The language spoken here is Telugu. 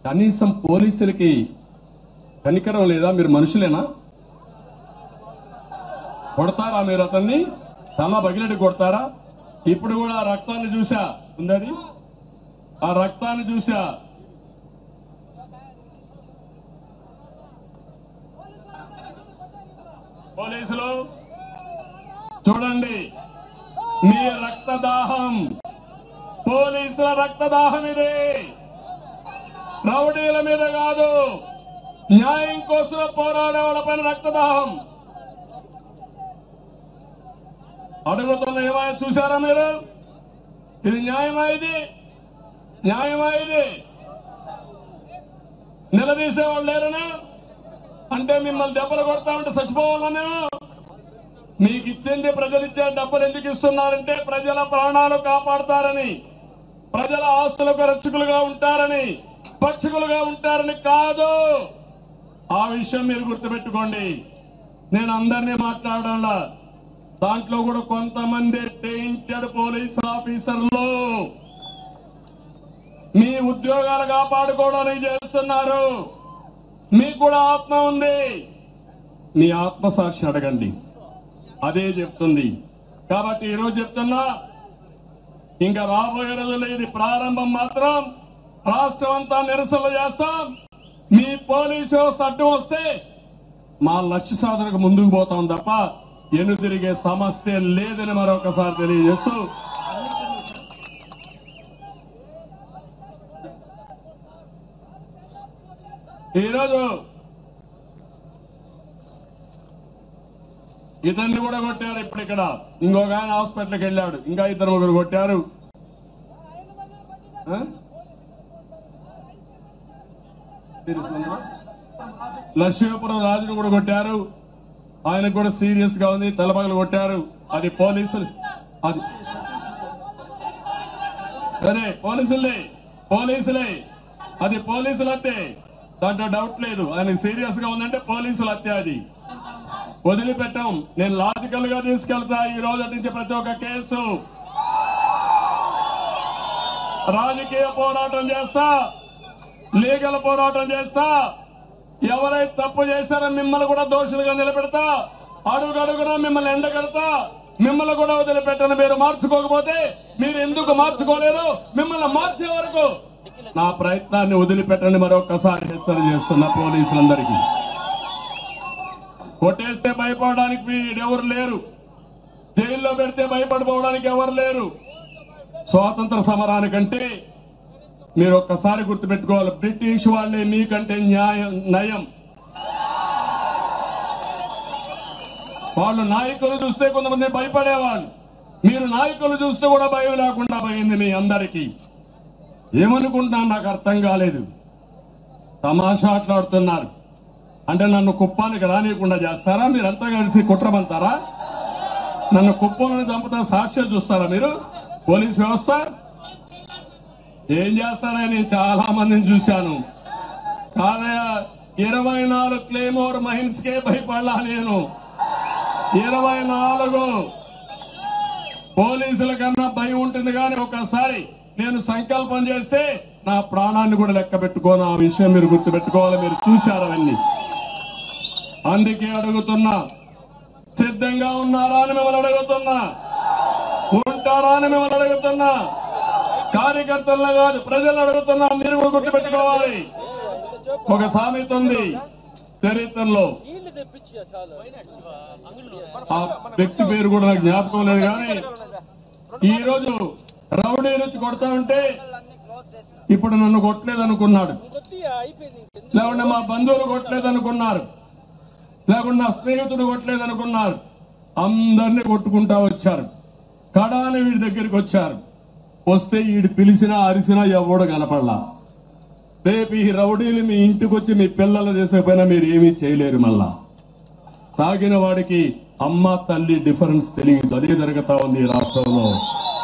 కనీసం పోలీసులకి కనికరం లేదా మీరు మనుషులేనా కొడతారా మీరు అతన్ని తల బగిలెడి కొడతారా ఇప్పుడు కూడా ఆ రక్తాన్ని చూసా ఉందది ఆ రక్తాన్ని చూసా పోలీసులు చూడండి మీ రక్తదాహం పోలీసుల రక్తదాహం ఇది రౌడీల మీద కాదు న్యాయం కోసం పోరాడే వాళ్ళపైన రక్తదాహం అడుగుతున్న ఏమైనా చూసారా మీరు ఇది న్యాయమా ఇది న్యాయమా ఇది నిలదీసేవాళ్ళు లేరనా అంటే మిమ్మల్ని దెబ్బలు కొడతా ఉంటే చచ్చిపోవాలనేమో మీకు ఇచ్చింది ప్రజలు ఇచ్చే డబ్బులు ఎందుకు ఇస్తున్నారంటే ప్రజల ప్రాణాలు కాపాడతారని ప్రజల ఆస్తులకు రక్షకులుగా ఉంటారని పక్షకులుగా ఉంటారని కాదు ఆ విషయం మీరు గుర్తుపెట్టుకోండి నేను అందరినీ మాట్లాడాలా దాంట్లో కూడా కొంతమంది టెయింటెడ్ పోలీస్ ఆఫీసర్లు మీ ఉద్యోగాలు కాపాడుకోవడానికి చేస్తున్నారు మీకు కూడా ఆత్మ ఉంది మీ ఆత్మసాక్షి అడగండి అదే చెప్తుంది కాబట్టి ఈరోజు చెప్తున్నా ఇంకా రాబోయే రోజుల్లో ఇది ప్రారంభం మాత్రం రాష్ట్రం అంతా నిరసనలు చేస్తాం మీ పోలీసు వ్యవస్థ అడ్డం వస్తే మా లక్ష్య సాధనకు ముందుకు పోతాం తప్ప ఎను తిరిగే సమస్య లేదని మరొకసారి తెలియజేస్తూ ఈరోజు ఇతన్ని కూడా కొట్టారు ఇప్పుడు ఇక్కడ ఇంకొక ఆయన హాస్పిటల్కి వెళ్ళాడు ఇంకా ఇద్దరు ముగ్గురు కొట్టారు ఆ? తెలుస్తుందా? లక్ష్మీపురం రాజును కూడా కొట్టారు ఆయనకు కూడా సీరియస్ గా ఉంది తలపగలు కొట్టారు అది పోలీసులు అది సరే పోలీసులే పోలీసులే అది పోలీసులు హత్యే దాంట్లో డౌట్ లేదు ఆయన సీరియస్ గా ఉందంటే పోలీసులు హత్య అది వదిలిపెట్టాం నేను లాజికల్ గా తీసుకెళ్తా ఈ రోజు నుంచి ప్రతి ఒక్క కేసు రాజకీయ పోరాటం చేస్తా లీగల్ పోరాటం చేస్తా ఎవరైతే తప్పు చేశారో మిమ్మల్ని కూడా దోషులుగా నిలబెడతా అడుగు అడుగునా మిమ్మల్ని ఎండగడతా మిమ్మల్ని కూడా వదిలిపెట్టను మీరు మార్చుకోకపోతే మీరు ఎందుకు మార్చుకోలేరు మిమ్మల్ని మార్చే వరకు నా ప్రయత్నాన్ని వదిలిపెట్టండి మరొకసారి హెచ్చరిక చేస్తున్న పోలీసులందరికీ కొట్టేస్తే భయపడడానికి వీడెవరు లేరు జైల్లో పెడితే భయపడిపోవడానికి ఎవరు లేరు స్వాతంత్ర సమరానికంటే మీరు ఒక్కసారి గుర్తుపెట్టుకోవాలి బ్రిటిష్ వాళ్ళే మీకంటే న్యాయం నయం వాళ్ళు నాయకులు చూస్తే కొంతమంది భయపడేవాళ్ళు మీరు నాయకులు చూస్తే కూడా భయం లేకుండా పోయింది మీ అందరికీ ఏమనుకుంటున్నా నాకు అర్థం కాలేదు తమాషా ఆటలాడుతున్నారు అంటే నన్ను కుప్పానికి రానియకుండా చేస్తారా మీరంతా కలిసి కుట్రమంతారా నన్ను కుప్పంలో చంపుతా సాక్ష్యం చూస్తారా మీరు పోలీస్ వ్యవస్థ ఏం చేస్తారని చాలా మందిని చూశాను కాదయ ఇరవై నాలుగు క్లేమోర్ మైన్స్ కే భయపడలా నేను ఇరవై నాలుగు పోలీసుల కన్నా భయం ఉంటుంది కానీ ఒకసారి నేను సంకల్పం చేస్తే నా ప్రాణాన్ని కూడా లెక్క పెట్టుకోను ఆ విషయం మీరు గుర్తు పెట్టుకోవాలి మీరు చూశారు అవన్నీ అందుకే అడుగుతున్నా సిద్ధంగా ఉన్నారా అని మిమ్మల్ని అడుగుతున్నా ఉంటారా అని మిమ్మల్ని అడుగుతున్నా కార్యకర్తలను కాదు ప్రజలను అడుగుతున్నా మీరు కూడా గుర్తుపెట్టుకోవాలి ఒక సామెత ఉంది చరిత్రలో నీళ్లు తెప్పించా చాలు ఆ వ్యక్తి పేరు కూడా నాకు జ్ఞాపకం లేదు కానీ ఈ రోజు రౌడీ నుంచి కొడతా ఉంటే ఇప్పుడు నన్ను కొట్టలేదు అనుకున్నాడు కొద్ది అయిపోయింది ఇంకెందుకు? లేకుంటే మా బంధువులు కొట్టలేదు అనుకున్నారు లేకుంటే నా స్నేహితుడు కొట్టలేదు అనుకున్నారు అందరినీ కొట్టుకుంటా వచ్చారు కడాని వీడి దగ్గరికి వచ్చారు వస్తే వీడు పిలిచినా అరిసినా ఎవడు కనపడలా రేపు ఈ రౌడీలు మీ ఇంటికి వచ్చి మీ పిల్లలు చేసే పైన మీరు ఏమీ చేయలేరు మళ్ళా తాగిన వాడికి అమ్మ తల్లి డిఫరెన్స్ తెలియదు అదే జరుగుతా ఉంది ఈ రాష్ట్రంలో